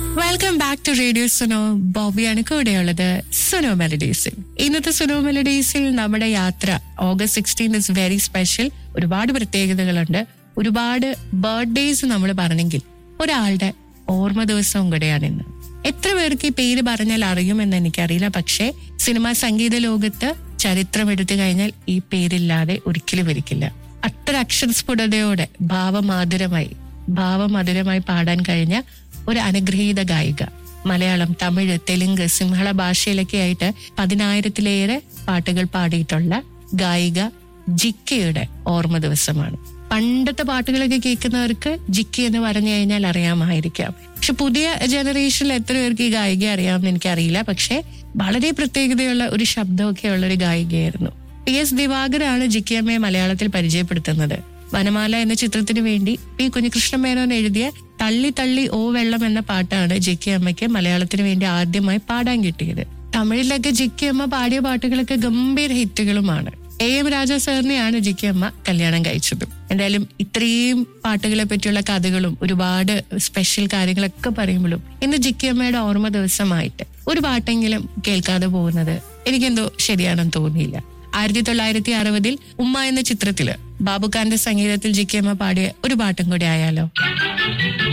welcome back to radio Suno ബോബിയാണ് കൂടെയുള്ളത് സുനോ മെലഡീസിൽ ഇന്നത്തെ സുനോ മെലഡീസിൽ നമ്മുടെ യാത്ര August sixteen is very special ഒരുപാട് പ്രത്യേകതകളുണ്ട് ഒരുപാട് ബർത്ത്ഡേസ് നമ്മൾ പറഞ്ഞെങ്കിൽ ഒരാളുടെ ഓർമ്മ ദിവസവും കൂടെയാണ് ഇന്ന് എത്ര പേർക്ക് ഈ പേര് പറഞ്ഞാൽ അറിയുമെന്ന് എനിക്കറിയില്ല പക്ഷേ സിനിമാ സംഗീത ലോകത്ത് ചരിത്രം എടുത്തു കഴിഞ്ഞാൽ ഈ പേരില്ലാതെ ഒരിക്കലും ഇരിക്കില്ല അത്ര അക്ഷരസ്ഫുടതയോടെ ഭാവമാധുരമായി ഭാവമധുരമായി പാടാൻ കഴിഞ്ഞ ഒരു അനുഗ്രഹീത ഗായിക മലയാളം തമിഴ് തെലുങ്ക് സിംഹള ഭാഷയിലൊക്കെ ആയിട്ട് പതിനായിരത്തിലേറെ പാട്ടുകൾ പാടിയിട്ടുള്ള ഗായിക ജിക്കയുടെ ഓർമ്മ ദിവസമാണ് പണ്ടത്തെ പാട്ടുകളൊക്കെ കേൾക്കുന്നവർക്ക് ജിക്കി എന്ന് പറഞ്ഞു കഴിഞ്ഞാൽ അറിയാമായിരിക്കാം പക്ഷെ പുതിയ ജനറേഷനിൽ എത്ര പേർക്ക് ഈ ഗായിക അറിയാമെന്ന് എനിക്കറിയില്ല പക്ഷെ വളരെ പ്രത്യേകതയുള്ള ഒരു ശബ്ദമൊക്കെ ഉള്ള ഒരു ഗായികയായിരുന്നു പി എസ് ദിവാകരാണ് ജിക്കിയമ്മയെ മലയാളത്തിൽ പരിചയപ്പെടുത്തുന്നത് വനമാല എന്ന ചിത്രത്തിന് വേണ്ടി പി കുഞ്ഞികൃഷ്ണ മേനോൻ എഴുതിയ തള്ളി തള്ളി ഓ വെള്ളം എന്ന പാട്ടാണ് ജിക്കി അമ്മയ്ക്ക് മലയാളത്തിന് വേണ്ടി ആദ്യമായി പാടാൻ കിട്ടിയത് തമിഴിലൊക്കെ ജിക്കി അമ്മ പാടിയ പാട്ടുകളൊക്കെ ഗംഭീര ഹിറ്റുകളുമാണ് എ എം രാജ സാറിനെയാണ് ജിക്കി അമ്മ കല്യാണം കഴിച്ചത് എന്തായാലും ഇത്രയും പാട്ടുകളെ പറ്റിയുള്ള കഥകളും ഒരുപാട് സ്പെഷ്യൽ കാര്യങ്ങളൊക്കെ പറയുമ്പോഴും ഇന്ന് ജിക്കി അമ്മയുടെ ഓർമ്മ ദിവസമായിട്ട് ഒരു പാട്ടെങ്കിലും കേൾക്കാതെ പോകുന്നത് എനിക്കെന്തോ ശരിയാണെന്ന് തോന്നിയില്ല ആയിരത്തി തൊള്ളായിരത്തി അറുപതിൽ ഉമ്മ എന്ന ചിത്രത്തില് ബാബുഖാന്റെ സംഗീതത്തിൽ ജിക്കിയമ്മ പാടിയ ഒരു പാട്ടും കൂടി ആയാലോ